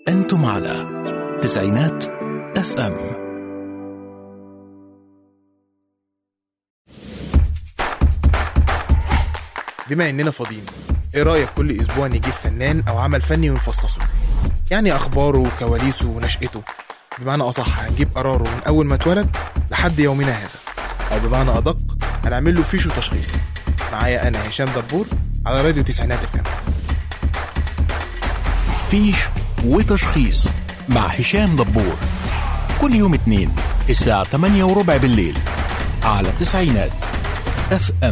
أنتم على تسعينات اف ام بما اننا فاضيين ايه رايك كل اسبوع نجيب فنان او عمل فني ونفصصه يعني اخباره وكواليسه ونشأته بمعنى اصح هنجيب قراره من اول ما اتولد لحد يومنا هذا او بمعنى ادق هنعمل له فيش وتشخيص معايا انا هشام دبور على راديو تسعينات اف ام فيش وتشخيص مع هشام دبور كل يوم اثنين الساعة 8 وربع بالليل على تسعينات اف ام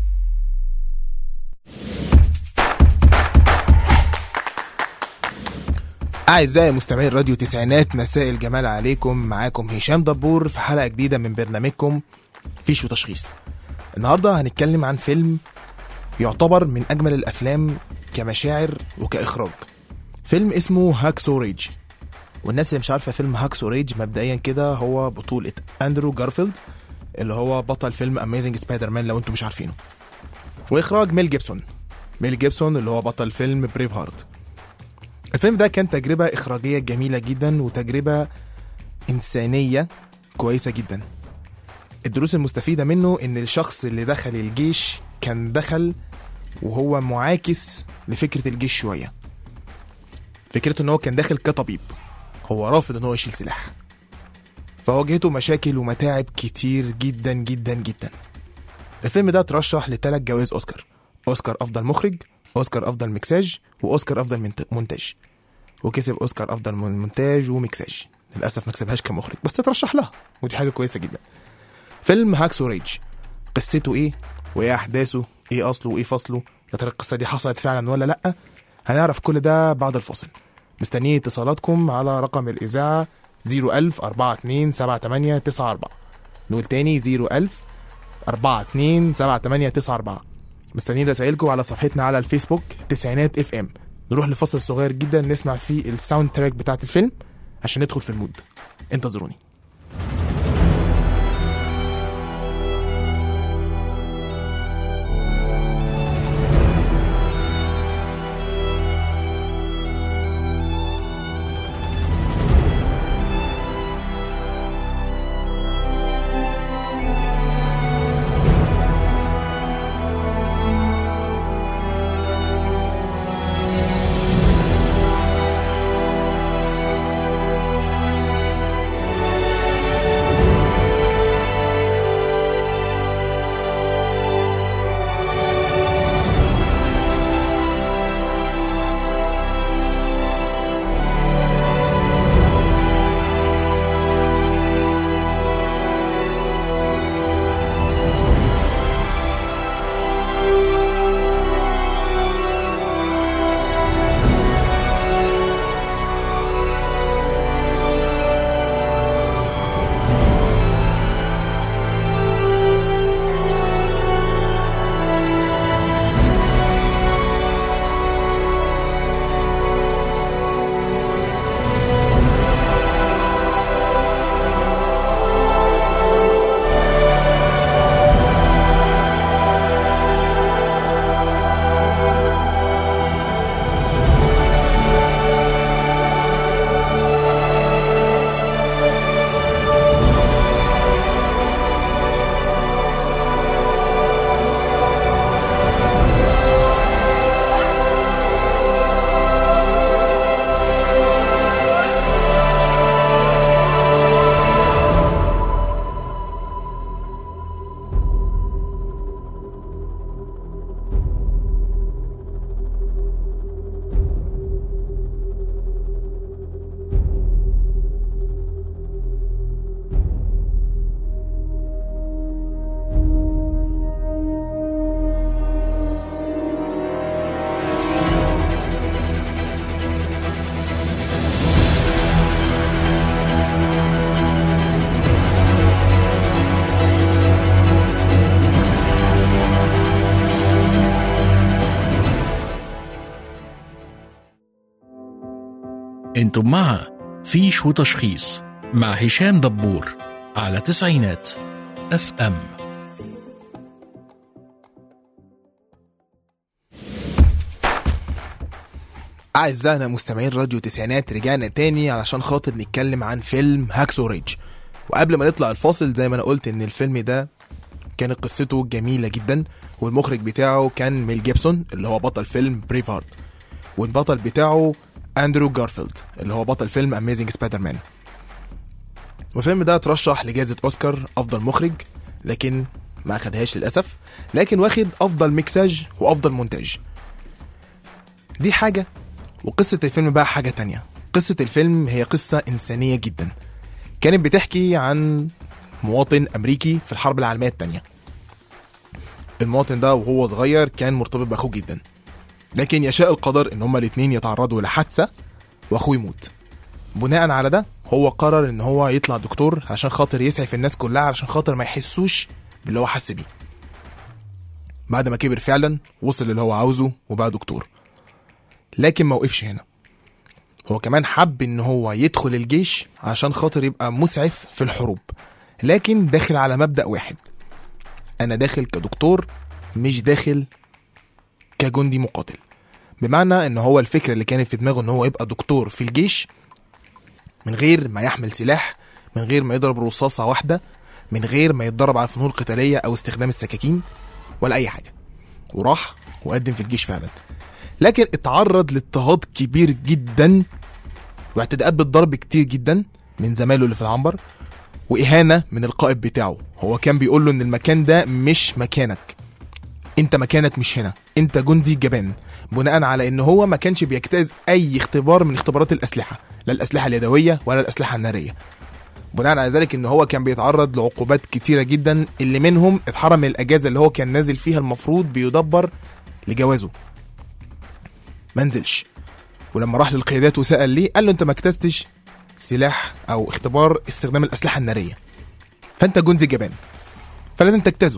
أعزائي مستمعي راديو تسعينات مساء الجمال عليكم معاكم هشام دبور في حلقة جديدة من برنامجكم فيش وتشخيص النهاردة هنتكلم عن فيلم يعتبر من أجمل الأفلام كمشاعر وكإخراج فيلم اسمه هاكسو ريج والناس اللي مش عارفة فيلم هاكسو ريج مبدئيا كده هو بطولة أندرو جارفيلد اللي هو بطل فيلم أميزنج سبايدر مان لو انتم مش عارفينه وإخراج ميل جيبسون ميل جيبسون اللي هو بطل فيلم بريف هارت الفيلم ده كان تجربة إخراجية جميلة جدا وتجربة إنسانية كويسة جدا الدروس المستفيدة منه إن الشخص اللي دخل الجيش كان دخل وهو معاكس لفكرة الجيش شوية فكرته إن هو كان داخل كطبيب هو رافض إن هو يشيل سلاح فواجهته مشاكل ومتاعب كتير جدا جدا جدا الفيلم ده ترشح لثلاث جوائز أوسكار أوسكار أفضل مخرج أوسكار أفضل مكساج وأوسكار أفضل منت- مونتاج وكسب أوسكار أفضل من- مونتاج ومكساج للأسف ما كسبهاش كمخرج بس ترشح لها ودي حاجة كويسة جدا فيلم هاكسو ريج قصته إيه وإيه أحداثه إيه أصله وإيه فصله يا ترى القصة دي حصلت فعلا ولا لأ هنعرف كل ده بعد الفاصل مستنيين اتصالاتكم على رقم الإذاعة 01000 42 78 94 نقول تاني 01000 42 78 94 مستنيين رسائلكم على صفحتنا على الفيسبوك تسعينات اف ام نروح لفصل صغير جدا نسمع فيه الساوند تراك بتاعت الفيلم عشان ندخل في المود انتظروني انتم مع فيش وتشخيص مع هشام دبور على تسعينات اف ام أعزائنا مستمعين راديو تسعينات رجعنا تاني علشان خاطر نتكلم عن فيلم هاكسو ريدج وقبل ما نطلع الفاصل زي ما أنا قلت إن الفيلم ده كانت قصته جميلة جدا والمخرج بتاعه كان ميل جيبسون اللي هو بطل فيلم بريف هارت والبطل بتاعه أندرو جارفيلد اللي هو بطل فيلم أميزنج سبايدر مان والفيلم ده اترشح لجائزة أوسكار أفضل مخرج لكن ما أخدهاش للأسف لكن واخد أفضل ميكساج وأفضل مونتاج دي حاجة وقصة الفيلم بقى حاجة تانية قصة الفيلم هي قصة إنسانية جدا كانت بتحكي عن مواطن أمريكي في الحرب العالمية التانية المواطن ده وهو صغير كان مرتبط بأخوه جدا لكن يشاء القدر إن هما الاتنين يتعرضوا لحادثة وأخوه يموت بناء على ده هو قرر إن هو يطلع دكتور عشان خاطر يسعف الناس كلها عشان خاطر ما يحسوش باللي هو حس بيه بعد ما كبر فعلا وصل اللي هو عاوزه وبقى دكتور لكن ما وقفش هنا هو كمان حب ان هو يدخل الجيش عشان خاطر يبقى مسعف في الحروب لكن داخل على مبدأ واحد انا داخل كدكتور مش داخل كجندي مقاتل بمعنى ان هو الفكرة اللي كانت في دماغه ان هو يبقى دكتور في الجيش من غير ما يحمل سلاح من غير ما يضرب رصاصة واحدة من غير ما يتدرب على الفنون القتالية او استخدام السكاكين ولا اي حاجة وراح وقدم في الجيش فعلا لكن اتعرض لاضطهاد كبير جدا واعتداءات بالضرب كتير جدا من زمايله اللي في العنبر واهانه من القائد بتاعه هو كان بيقول له ان المكان ده مش مكانك انت مكانك مش هنا انت جندي جبان بناء على ان هو ما كانش بيجتاز اي اختبار من اختبارات الاسلحه لا الاسلحه اليدويه ولا الاسلحه الناريه بناء على ذلك ان هو كان بيتعرض لعقوبات كتيره جدا اللي منهم اتحرم من الاجازه اللي هو كان نازل فيها المفروض بيدبر لجوازه ما نزلش ولما راح للقيادات وسال ليه قال له انت ما اجتزتش سلاح او اختبار استخدام الاسلحه الناريه فانت جندي جبان فلازم تجتازه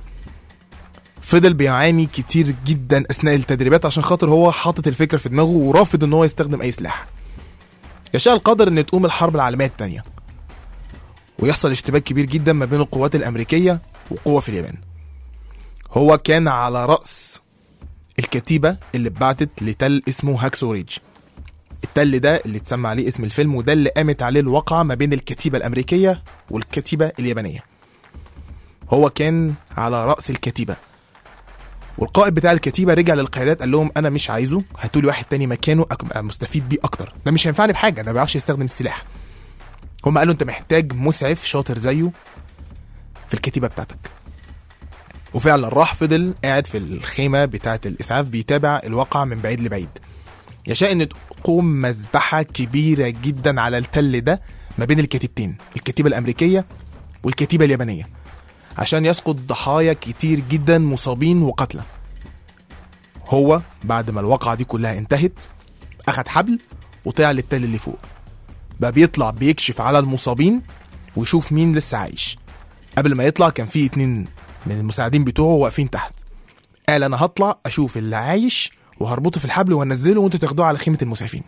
فضل بيعاني كتير جدا اثناء التدريبات عشان خاطر هو حاطط الفكره في دماغه ورافض ان هو يستخدم اي سلاح يشاء القدر ان تقوم الحرب العالميه الثانيه ويحصل اشتباك كبير جدا ما بين القوات الامريكيه وقوه في اليابان هو كان على راس الكتيبة اللي اتبعتت لتل اسمه هاكسو ريدج التل ده اللي اتسمى عليه اسم الفيلم وده اللي قامت عليه الواقعة ما بين الكتيبة الأمريكية والكتيبة اليابانية هو كان على رأس الكتيبة والقائد بتاع الكتيبة رجع للقيادات قال لهم أنا مش عايزه هاتوا لي واحد تاني مكانه أبقى مستفيد بيه أكتر ده مش هينفعني بحاجة ده ما بيعرفش يستخدم السلاح هم قالوا أنت محتاج مسعف شاطر زيه في الكتيبة بتاعتك وفعلا راح فضل قاعد في الخيمة بتاعة الإسعاف بيتابع الواقع من بعيد لبعيد يشاء إن تقوم مذبحة كبيرة جدا على التل ده ما بين الكتيبتين الكتيبة الأمريكية والكتيبة اليابانية عشان يسقط ضحايا كتير جدا مصابين وقتلى هو بعد ما الواقعة دي كلها انتهت أخد حبل وطلع للتل اللي فوق بقى بيطلع بيكشف على المصابين ويشوف مين لسه عايش قبل ما يطلع كان في اتنين من المساعدين بتوعه واقفين تحت قال انا هطلع اشوف اللي عايش وهربطه في الحبل وانزله وانتوا تاخدوه على خيمه المسعفين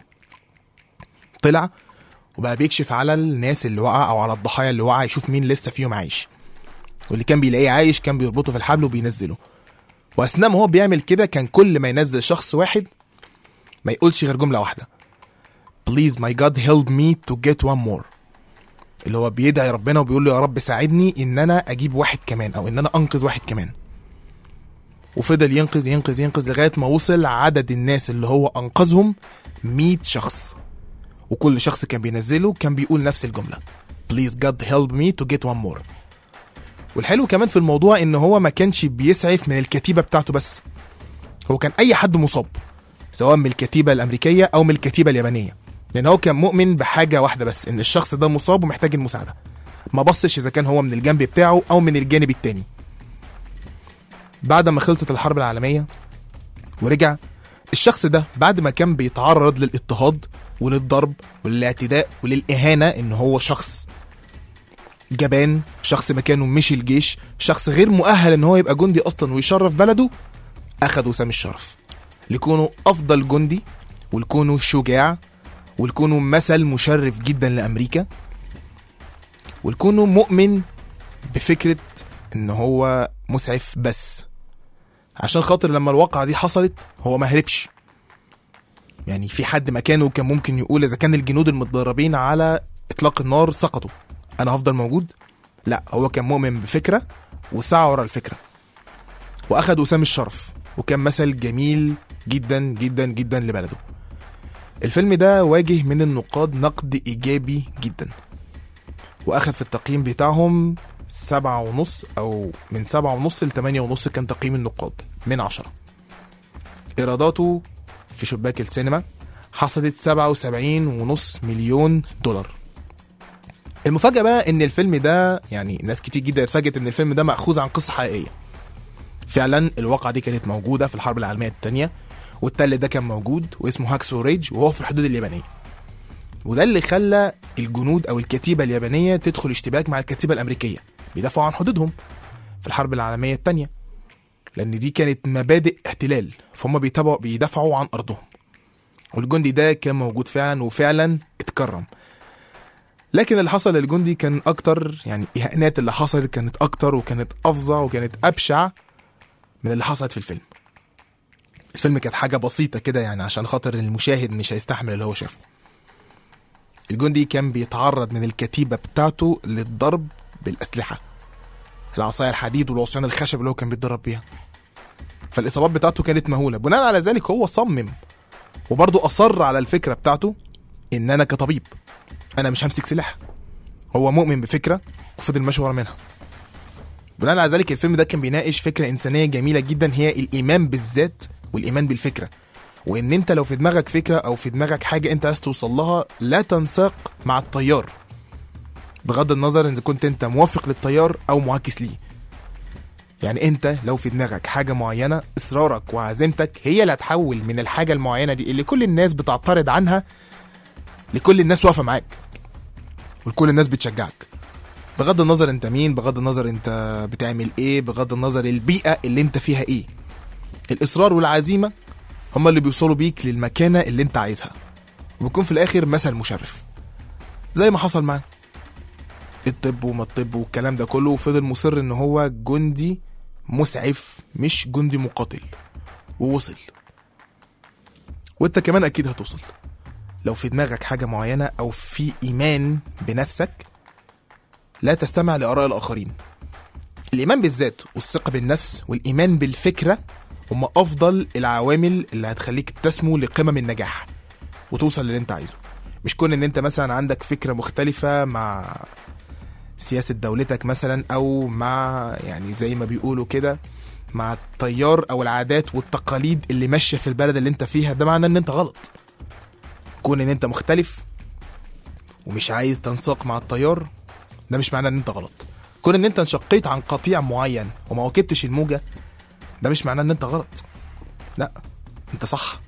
طلع وبقى بيكشف على الناس اللي وقع او على الضحايا اللي وقع يشوف مين لسه فيهم عايش واللي كان بيلاقيه عايش كان بيربطه في الحبل وبينزله واثناء ما هو بيعمل كده كان كل ما ينزل شخص واحد ما يقولش غير جمله واحده Please my God help me to get one more اللي هو بيدعي ربنا وبيقول له يا رب ساعدني ان انا اجيب واحد كمان او ان انا انقذ واحد كمان وفضل ينقذ ينقذ ينقذ لغايه ما وصل عدد الناس اللي هو انقذهم 100 شخص وكل شخص كان بينزله كان بيقول نفس الجمله Please God help me to get one more والحلو كمان في الموضوع ان هو ما كانش بيسعف من الكتيبه بتاعته بس هو كان اي حد مصاب سواء من الكتيبه الامريكيه او من الكتيبه اليابانيه لان هو كان مؤمن بحاجه واحده بس ان الشخص ده مصاب ومحتاج المساعده ما بصش اذا كان هو من الجنب بتاعه او من الجانب التاني بعد ما خلصت الحرب العالميه ورجع الشخص ده بعد ما كان بيتعرض للاضطهاد وللضرب وللاعتداء وللاهانه ان هو شخص جبان شخص مكانه مش الجيش شخص غير مؤهل ان هو يبقى جندي اصلا ويشرف بلده اخد وسام الشرف لكونه افضل جندي ولكونه شجاع ولكونه مثل مشرف جدا لامريكا ولكونه مؤمن بفكره ان هو مسعف بس عشان خاطر لما الواقعه دي حصلت هو ما هربش يعني في حد مكانه كان ممكن يقول اذا كان الجنود المتدربين على اطلاق النار سقطوا انا هفضل موجود لا هو كان مؤمن بفكره وسعى ورا الفكره واخد وسام الشرف وكان مثل جميل جدا جدا جدا لبلده الفيلم ده واجه من النقاد نقد ايجابي جدا واخد في التقييم بتاعهم سبعة ونص او من سبعة ونص لتمانية ونص كان تقييم النقاد من عشرة ايراداته في شباك السينما حصلت سبعة وسبعين ونص مليون دولار المفاجأة بقى ان الفيلم ده يعني ناس كتير جدا اتفاجئت ان الفيلم ده مأخوذ عن قصة حقيقية فعلا الواقعة دي كانت موجودة في الحرب العالمية التانية والتل ده كان موجود واسمه هاكسو ريج وهو في الحدود اليابانية وده اللي خلى الجنود او الكتيبة اليابانية تدخل اشتباك مع الكتيبة الامريكية بيدافعوا عن حدودهم في الحرب العالمية التانية لان دي كانت مبادئ احتلال فهم بيتابعوا بيدافعوا عن ارضهم والجندي ده كان موجود فعلا وفعلا اتكرم لكن اللي حصل للجندي كان اكتر يعني الاهانات اللي حصلت كانت اكتر وكانت افظع وكانت ابشع من اللي حصلت في الفيلم الفيلم كانت حاجه بسيطه كده يعني عشان خاطر المشاهد مش هيستحمل اللي هو شافه الجندي كان بيتعرض من الكتيبه بتاعته للضرب بالاسلحه العصايه الحديد والعصيان الخشب اللي هو كان بيتدرب بيها فالاصابات بتاعته كانت مهوله بناء على ذلك هو صمم وبرضه اصر على الفكره بتاعته ان انا كطبيب انا مش همسك سلاح هو مؤمن بفكره وفضل ماشي ورا منها بناء على ذلك الفيلم ده كان بيناقش فكره انسانيه جميله جدا هي الايمان بالذات والايمان بالفكره وان انت لو في دماغك فكره او في دماغك حاجه انت عايز توصل لها لا تنساق مع التيار بغض النظر اذا كنت انت موافق للتيار او معاكس ليه يعني انت لو في دماغك حاجه معينه اصرارك وعزيمتك هي اللي هتحول من الحاجه المعينه دي اللي كل الناس بتعترض عنها لكل الناس واقفه معاك ولكل الناس بتشجعك بغض النظر انت مين بغض النظر انت بتعمل ايه بغض النظر البيئه اللي انت فيها ايه الاصرار والعزيمه هما اللي بيوصلوا بيك للمكانه اللي انت عايزها وبيكون في الاخر مثل مشرف زي ما حصل معاه الطب وما الطب والكلام ده كله وفضل مصر ان هو جندي مسعف مش جندي مقاتل ووصل وانت كمان اكيد هتوصل لو في دماغك حاجه معينه او في ايمان بنفسك لا تستمع لاراء الاخرين الايمان بالذات والثقه بالنفس والايمان بالفكره هم افضل العوامل اللي هتخليك تسمو لقمم النجاح وتوصل للي انت عايزه مش كون ان انت مثلا عندك فكره مختلفه مع سياسه دولتك مثلا او مع يعني زي ما بيقولوا كده مع التيار او العادات والتقاليد اللي ماشيه في البلد اللي انت فيها ده معناه ان انت غلط كون ان انت مختلف ومش عايز تنساق مع التيار ده مش معناه ان انت غلط كون ان انت انشقيت عن قطيع معين وما واكبتش الموجه ده مش معناه ان انت غلط لا انت صح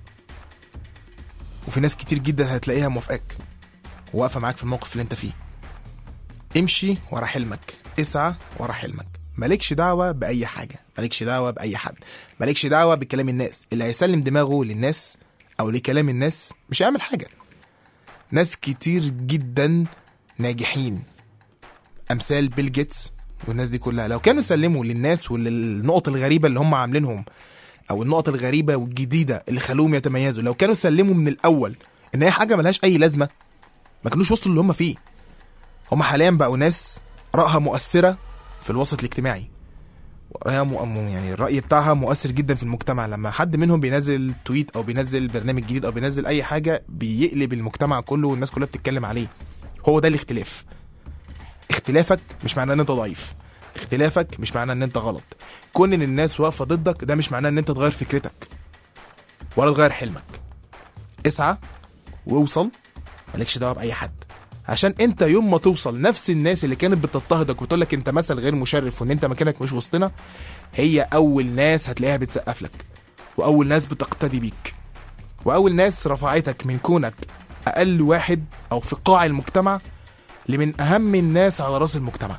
وفي ناس كتير جدا هتلاقيها موافقاك وواقفه معاك في الموقف اللي انت فيه امشي ورا حلمك اسعى ورا حلمك مالكش دعوة بأي حاجة مالكش دعوة بأي حد مالكش دعوة بكلام الناس اللي هيسلم دماغه للناس أو لكلام الناس مش هيعمل حاجة ناس كتير جدا ناجحين أمثال بيل جيتس والناس دي كلها لو كانوا سلموا للناس وللنقط الغريبة اللي هم عاملينهم أو النقط الغريبة والجديدة اللي خلوهم يتميزوا لو كانوا سلموا من الأول إن هي حاجة ملهاش أي لازمة ما كانوش وصلوا اللي هم فيه هم حاليا بقوا ناس رأها مؤثرة في الوسط الاجتماعي رأيها مؤ... يعني الرأي بتاعها مؤثر جدا في المجتمع لما حد منهم بينزل تويت أو بينزل برنامج جديد أو بينزل أي حاجة بيقلب المجتمع كله والناس كلها بتتكلم عليه هو ده الاختلاف اختلافك مش معناه ان انت ضعيف اختلافك مش معناه ان انت غلط كون ان الناس واقفه ضدك ده مش معناه ان انت تغير فكرتك ولا تغير حلمك اسعى واوصل مالكش دعوه باي حد عشان انت يوم ما توصل نفس الناس اللي كانت بتضطهدك وتقول لك انت مثل غير مشرف وان انت مكانك مش وسطنا هي اول ناس هتلاقيها بتسقف لك واول ناس بتقتدي بيك واول ناس رفعتك من كونك اقل واحد او في قاع المجتمع لمن اهم الناس على راس المجتمع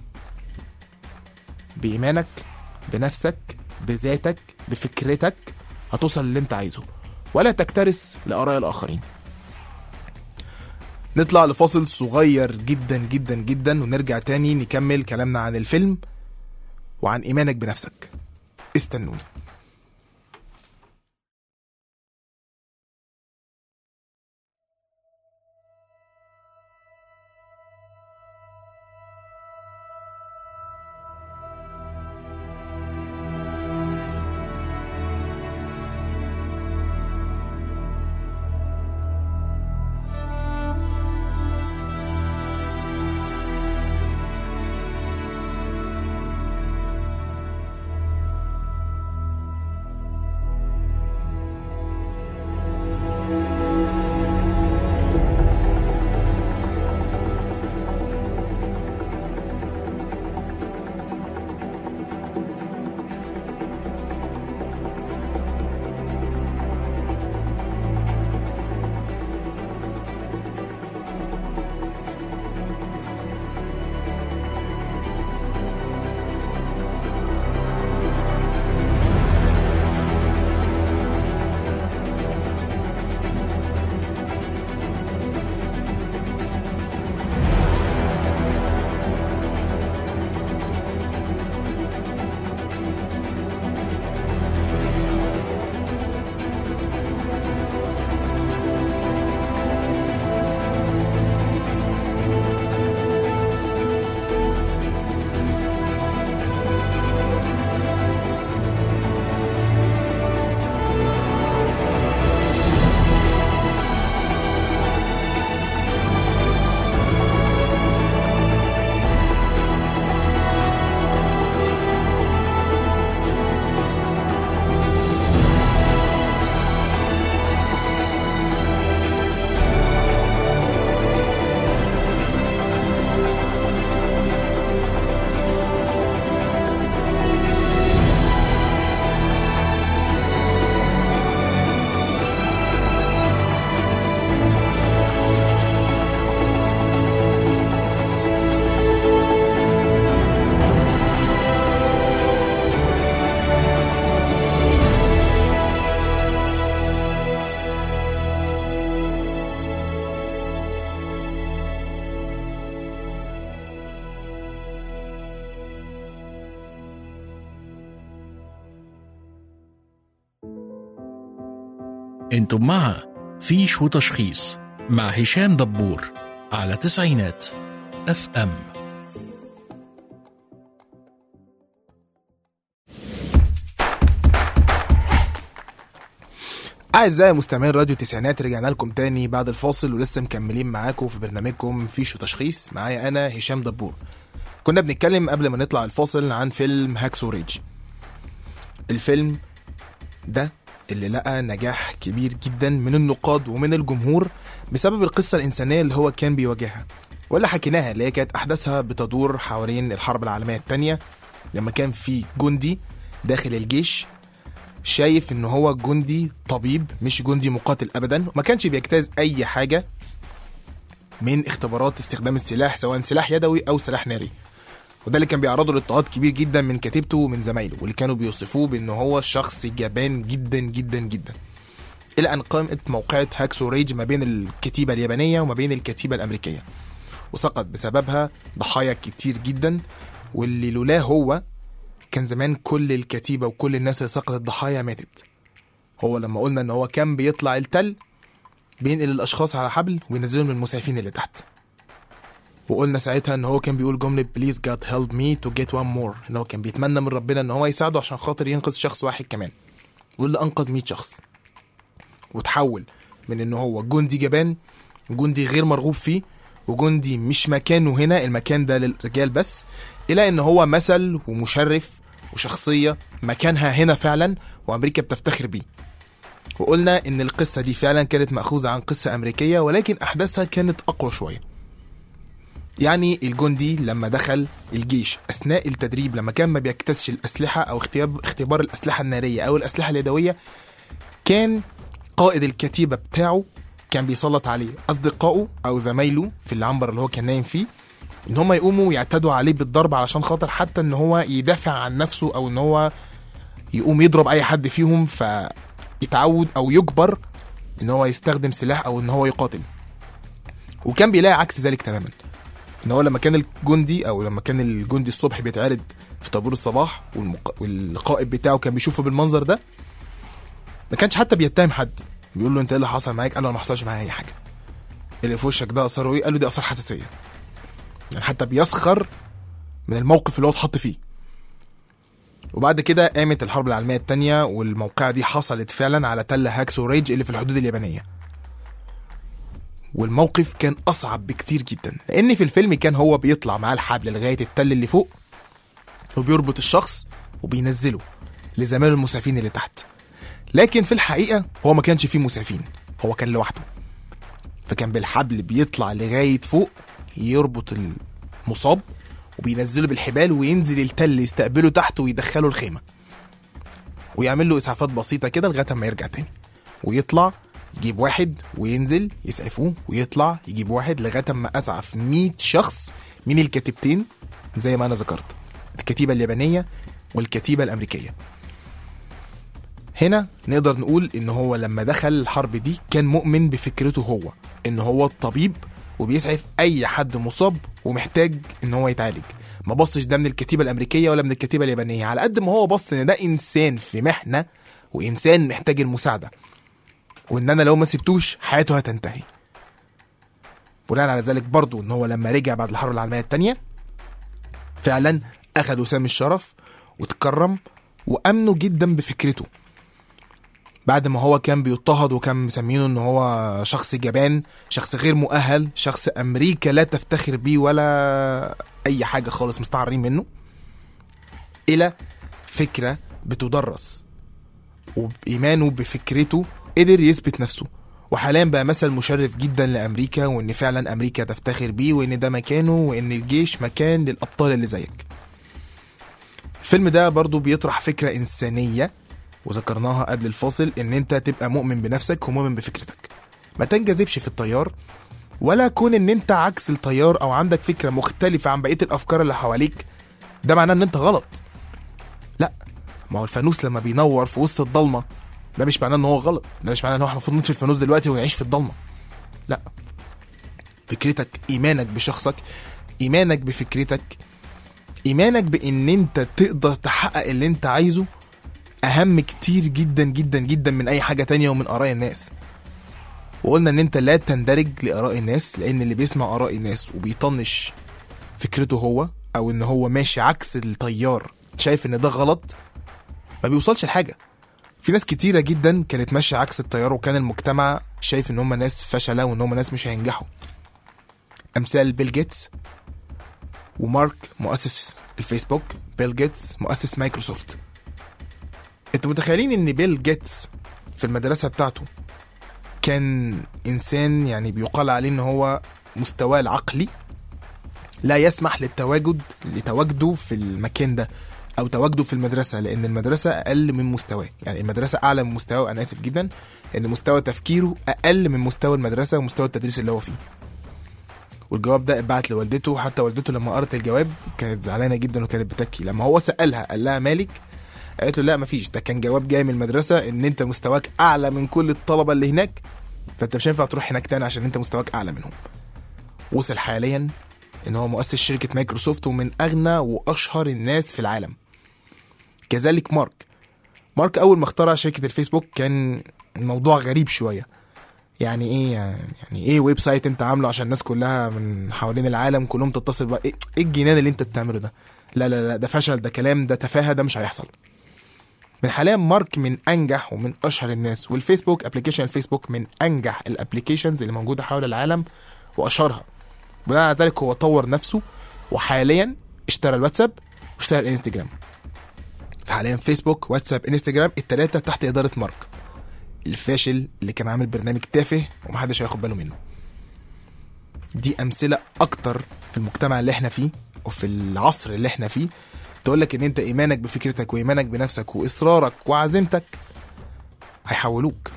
بايمانك بنفسك بذاتك بفكرتك هتوصل للي انت عايزه ولا تكترث لاراء الاخرين نطلع لفاصل صغير جدا جدا جدا ونرجع تاني نكمل كلامنا عن الفيلم وعن ايمانك بنفسك استنوني انتم مع فيش وتشخيص مع هشام دبور على تسعينات اف ام أعزائي مستمعين راديو تسعينات رجعنا لكم تاني بعد الفاصل ولسه مكملين معاكم في برنامجكم فيش وتشخيص معايا أنا هشام دبور كنا بنتكلم قبل ما نطلع الفاصل عن فيلم هاكسو ريج الفيلم ده اللي لقى نجاح كبير جدا من النقاد ومن الجمهور بسبب القصة الإنسانية اللي هو كان بيواجهها واللي حكيناها اللي هي كانت أحداثها بتدور حوالين الحرب العالمية التانية لما كان في جندي داخل الجيش شايف ان هو جندي طبيب مش جندي مقاتل ابدا وما كانش بيجتاز اي حاجه من اختبارات استخدام السلاح سواء سلاح يدوي او سلاح ناري وده اللي كان بيعرضه لاضطهاد كبير جدا من كتيبته ومن زمايله واللي كانوا بيوصفوه بان هو شخص جبان جدا جدا جدا الى ان قامت موقعة هاكسو ريج ما بين الكتيبه اليابانيه وما بين الكتيبه الامريكيه وسقط بسببها ضحايا كتير جدا واللي لولاه هو كان زمان كل الكتيبه وكل الناس اللي سقطت ضحايا ماتت هو لما قلنا ان هو كان بيطلع التل بينقل الاشخاص على حبل وينزلهم من المسعفين اللي تحت وقلنا ساعتها ان هو كان بيقول جمله بليز جاد هيلب مي تو جيت وان مور ان هو كان بيتمنى من ربنا ان هو يساعده عشان خاطر ينقذ شخص واحد كمان واللي انقذ 100 شخص وتحول من ان هو جندي جبان جندي غير مرغوب فيه وجندي مش مكانه هنا المكان ده للرجال بس الى ان هو مثل ومشرف وشخصيه مكانها هنا فعلا وامريكا بتفتخر بيه وقلنا ان القصه دي فعلا كانت ماخوذه عن قصه امريكيه ولكن احداثها كانت اقوى شويه يعني الجندي لما دخل الجيش اثناء التدريب لما كان ما بيكتسش الاسلحه او اختيار اختبار الاسلحه الناريه او الاسلحه اليدويه كان قائد الكتيبه بتاعه كان بيسلط عليه اصدقائه او زمايله في العنبر اللي هو كان نايم فيه ان هم يقوموا يعتدوا عليه بالضرب علشان خاطر حتى ان هو يدافع عن نفسه او ان هو يقوم يضرب اي حد فيهم فيتعود او يجبر ان هو يستخدم سلاح او ان هو يقاتل وكان بيلاقي عكس ذلك تماما ان هو لما كان الجندي او لما كان الجندي الصبح بيتعرض في طابور الصباح والمق... والقائد بتاعه كان بيشوفه بالمنظر ده ما كانش حتى بيتهم حد بيقول له انت ايه اللي حصل معاك قال له أنا ما حصلش معايا اي حاجه اللي في وشك ده اثاره ايه قال له دي اثار حساسيه يعني حتى بيسخر من الموقف اللي هو اتحط فيه وبعد كده قامت الحرب العالميه الثانيه والموقعه دي حصلت فعلا على تل هاكسو ريج اللي في الحدود اليابانيه والموقف كان اصعب بكتير جدا لان في الفيلم كان هو بيطلع معاه الحبل لغايه التل اللي فوق وبيربط الشخص وبينزله لزمايله المسعفين اللي تحت لكن في الحقيقه هو ما كانش فيه مسعفين هو كان لوحده فكان بالحبل بيطلع لغايه فوق يربط المصاب وبينزله بالحبال وينزل التل يستقبله تحت ويدخله الخيمه ويعمل له اسعافات بسيطه كده لغايه ما يرجع تاني ويطلع يجيب واحد وينزل يسعفوه ويطلع يجيب واحد لغايه ما اسعف 100 شخص من الكتيبتين زي ما انا ذكرت الكتيبه اليابانيه والكتيبه الامريكيه هنا نقدر نقول ان هو لما دخل الحرب دي كان مؤمن بفكرته هو ان هو الطبيب وبيسعف اي حد مصاب ومحتاج ان هو يتعالج ما بصش ده من الكتيبه الامريكيه ولا من الكتيبه اليابانيه على قد ما هو بص ان ده انسان في محنه وانسان محتاج المساعده وان انا لو ما سبتوش حياته هتنتهي بناء على ذلك برضو ان هو لما رجع بعد الحرب العالميه الثانيه فعلا اخذ وسام الشرف وتكرم وامنوا جدا بفكرته بعد ما هو كان بيضطهد وكان مسمينه ان هو شخص جبان شخص غير مؤهل شخص امريكا لا تفتخر بيه ولا اي حاجه خالص مستعرين منه الى فكره بتدرس وبايمانه بفكرته قدر يثبت نفسه وحاليا بقى مثل مشرف جدا لامريكا وان فعلا امريكا تفتخر بيه وان ده مكانه وان الجيش مكان للابطال اللي زيك الفيلم ده برضو بيطرح فكره انسانيه وذكرناها قبل الفاصل ان انت تبقى مؤمن بنفسك ومؤمن بفكرتك ما تنجذبش في التيار ولا كون ان انت عكس التيار او عندك فكره مختلفه عن بقيه الافكار اللي حواليك ده معناه ان انت غلط لا ما هو الفانوس لما بينور في وسط الضلمه ده مش معناه ان هو غلط ده مش معناه ان هو المفروض نطفي الفانوس دلوقتي ونعيش في الضلمه لا فكرتك ايمانك بشخصك ايمانك بفكرتك ايمانك بان انت تقدر تحقق اللي انت عايزه اهم كتير جدا جدا جدا من اي حاجه تانية ومن اراء الناس وقلنا ان انت لا تندرج لاراء الناس لان اللي بيسمع اراء الناس وبيطنش فكرته هو او ان هو ماشي عكس التيار شايف ان ده غلط ما بيوصلش لحاجه في ناس كتيرة جدا كانت ماشية عكس التيار وكان المجتمع شايف ان هم ناس فشلة وان هم ناس مش هينجحوا امثال بيل جيتس ومارك مؤسس الفيسبوك بيل جيتس مؤسس مايكروسوفت انتوا متخيلين ان بيل جيتس في المدرسة بتاعته كان انسان يعني بيقال عليه ان هو مستواه العقلي لا يسمح للتواجد لتواجده في المكان ده او تواجده في المدرسه لان المدرسه اقل من مستواه يعني المدرسه اعلى من مستواه انا اسف جدا ان مستوى تفكيره اقل من مستوى المدرسه ومستوى التدريس اللي هو فيه والجواب ده اتبعت لوالدته حتى والدته لما قرت الجواب كانت زعلانه جدا وكانت بتبكي لما هو سالها قال لها مالك قالت له لا مفيش ده كان جواب جاي من المدرسه ان انت مستواك اعلى من كل الطلبه اللي هناك فانت مش هينفع تروح هناك تاني عشان انت مستواك اعلى منهم وصل حاليا ان هو مؤسس شركه مايكروسوفت ومن اغنى واشهر الناس في العالم كذلك مارك مارك اول ما اخترع شركه الفيسبوك كان الموضوع غريب شويه يعني ايه يعني ايه ويب سايت انت عامله عشان الناس كلها من حوالين العالم كلهم تتصل بقى ايه إيه الجنان اللي انت بتعمله ده لا لا لا ده فشل ده كلام ده تفاهه ده مش هيحصل من حاليا مارك من انجح ومن اشهر الناس والفيسبوك ابلكيشن الفيسبوك من انجح الابلكيشنز اللي موجوده حول العالم واشهرها بناء على ذلك هو طور نفسه وحاليا اشترى الواتساب واشترى الانستجرام حاليا فيسبوك واتساب انستجرام التلاتة تحت إدارة مارك الفاشل اللي كان عامل برنامج تافه ومحدش هياخد باله منه دي أمثلة أكتر في المجتمع اللي احنا فيه وفي العصر اللي احنا فيه تقول لك ان انت ايمانك بفكرتك وايمانك بنفسك واصرارك وعزيمتك هيحولوك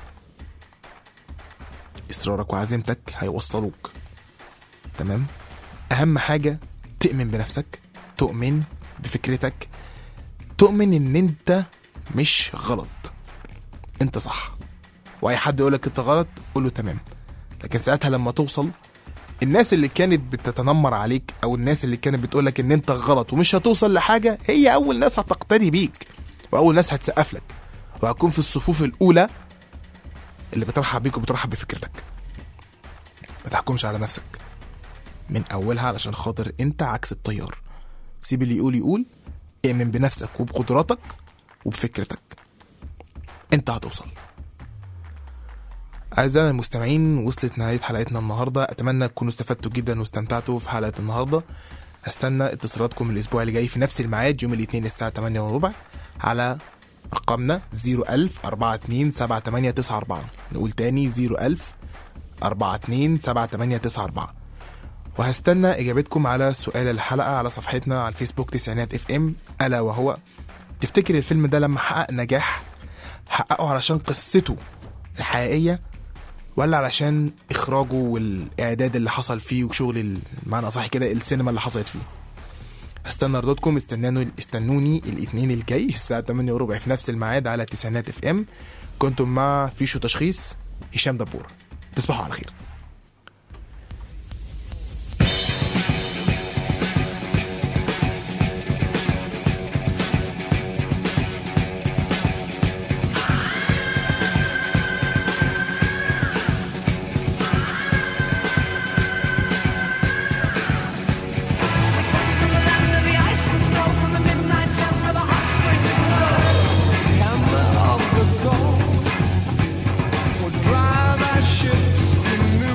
اصرارك وعزيمتك هيوصلوك تمام اهم حاجه تؤمن بنفسك تؤمن بفكرتك تؤمن ان انت مش غلط انت صح واي حد يقولك انت غلط قول له تمام لكن ساعتها لما توصل الناس اللي كانت بتتنمر عليك او الناس اللي كانت بتقولك ان انت غلط ومش هتوصل لحاجه هي اول ناس هتقتدي بيك واول ناس هتسقف لك وهتكون في الصفوف الاولى اللي بترحب بيك وبترحب بفكرتك ما تحكمش على نفسك من اولها علشان خاطر انت عكس التيار سيب اللي يقول يقول اؤمن بنفسك وبقدراتك وبفكرتك انت هتوصل أعزائنا المستمعين وصلت نهاية حلقتنا النهاردة أتمنى تكونوا استفدتوا جدا واستمتعتوا في حلقة النهاردة هستنى اتصالاتكم الأسبوع اللي جاي في نفس الميعاد يوم الاثنين الساعة 8 وربع على أرقامنا 01000 42 7894 نقول تاني 01000 42 7894 وهستنى إجابتكم على سؤال الحلقة على صفحتنا على الفيسبوك تسعينات اف ام ألا وهو تفتكر الفيلم ده لما حقق نجاح حققه علشان قصته الحقيقية ولا علشان إخراجه والإعداد اللي حصل فيه وشغل المعنى صح كده السينما اللي حصلت فيه هستنى ردودكم استنانوا استنوني الاثنين الجاي الساعة 8 وربع في نفس الميعاد على تسعينات اف ام كنتم مع فيشو تشخيص هشام دبور تصبحوا على خير Drive our ships to new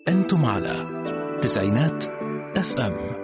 أنتم على تسعينات اف ام